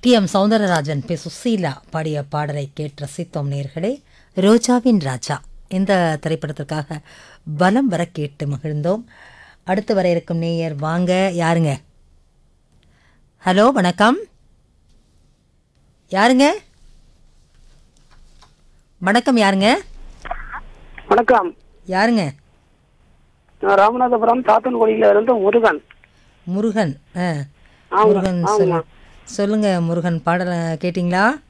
D M Soundararajan P Susheela பாடிய பாடலை கேட்டு ரசித்தோம் நேர்களே ரோஜாவின் ராஜா இந்த திரைப்படத்திற்காக பலம் வர கேட்டு மகிழ்ந்தோம் அடுத்து வர இருக்கும் நேயர் வாங்க யாருங்க ஹலோ வணக்கம் யாருங்க வணக்கம் யாருங்க வணக்கம் யாருங்க நான் ராமநாதபுரம் தாத்தன்குடியில இருந்து முருகன் முருகன் ஆ ஆமா, முருகன் ஆமா. சொல்லு சொல்லுங்க முருகன் பாடலை கேட்டிங்களா